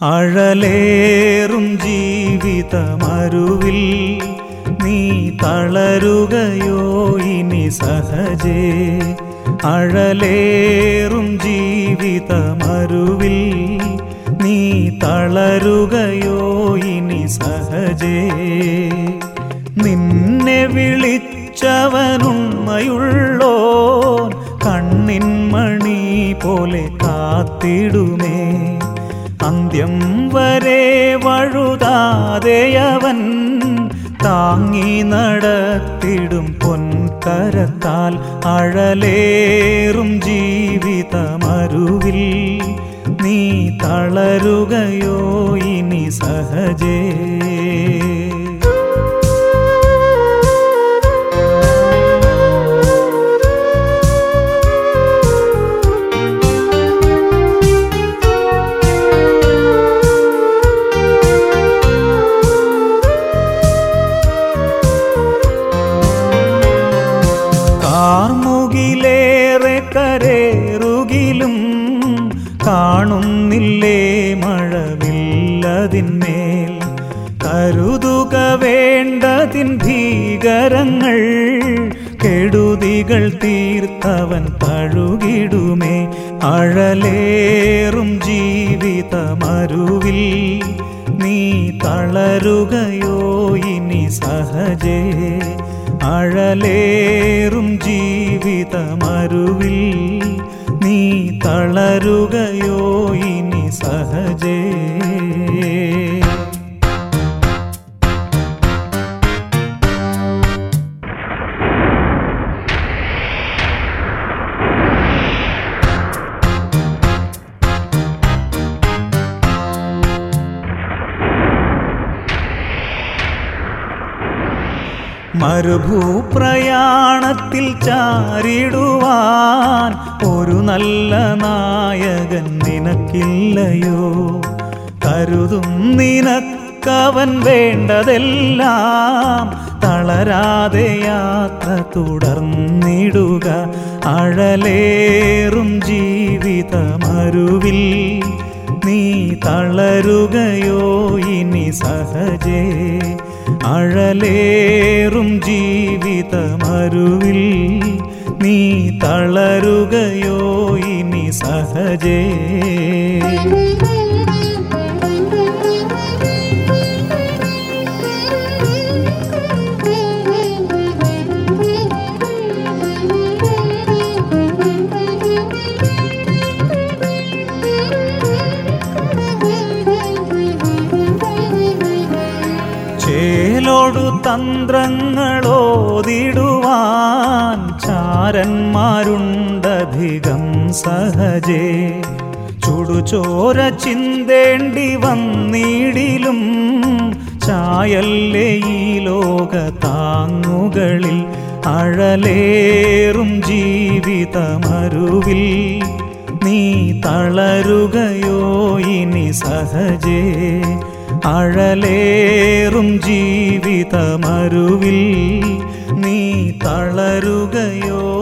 അഴലേറും ജീവിതമരുവിൽ നീ തളരുകയോ ഇനി സഹജേ അഴലേറും ജീവിതമരുവിൽ നീ തളരുകയോ ഇനി സഹജേ നിന്നെ വിളിച്ചവനുണ്മയുള്ളോ കണ്ണിൻ മണി പോലെ കാത്തിടുമേ അന്ത്യം വരെ വഴുതാതെയവൻ താങ്ങി നടത്തിടും പൊൻകരത്താൽ അഴലേറും ജീവിതമരുവിൽ നീ തളരുകയോ ഇനി സഹജേ കാർമുകിലേറെ കരേറുകിലും കാണുന്നില്ലേ മഴവില്ലതിന്മേൽ കരുതുക വേണ്ടതിൻ ഭീകരങ്ങൾ കെടുതികൾ തീർത്തവൻ തഴുകിടുമേ അഴലേറും ജീവിതമരുവിൽ നീ തളരുകയോ ഇനി സഹജേ അഴലേറും ജീവിതമരുവിൽ നീ തളരുകയോ ഇനി സഹജേ മരുഭൂപ്രയാണത്തിൽ ചാരിടുവാൻ ഒരു നല്ല നായകൻ നിനക്കില്ലയോ കരുതും നിനക്കവൻ വേണ്ടതെല്ലാം തളരാതെ യാത്ര തുടർന്നിടുക അഴലേറും ജീവിതമരുവിൽ നീ തളരുകയോ ഇനി സഹജേ അഴലേറും ജീവിതമരുവിൽ നീ തളരുകയോ ഇനി സഹജേ ചേലോടു തന്ത്രങ്ങളോതിടുവാൻ ചാരന്മാരുണ്ടധികം സഹജേ ചുടുചോര ചിന്തേണ്ടി വന്നിടിലും ചായല്ലേ ഈ ലോക താങ്ങുകളിൽ അഴലേറും ജീവിതമരുവിൽ നീ തളരുകയോ ഇനി സഹജേ അഴലേറും ജീവിതമരുവിൽ നീ തളരുകയോ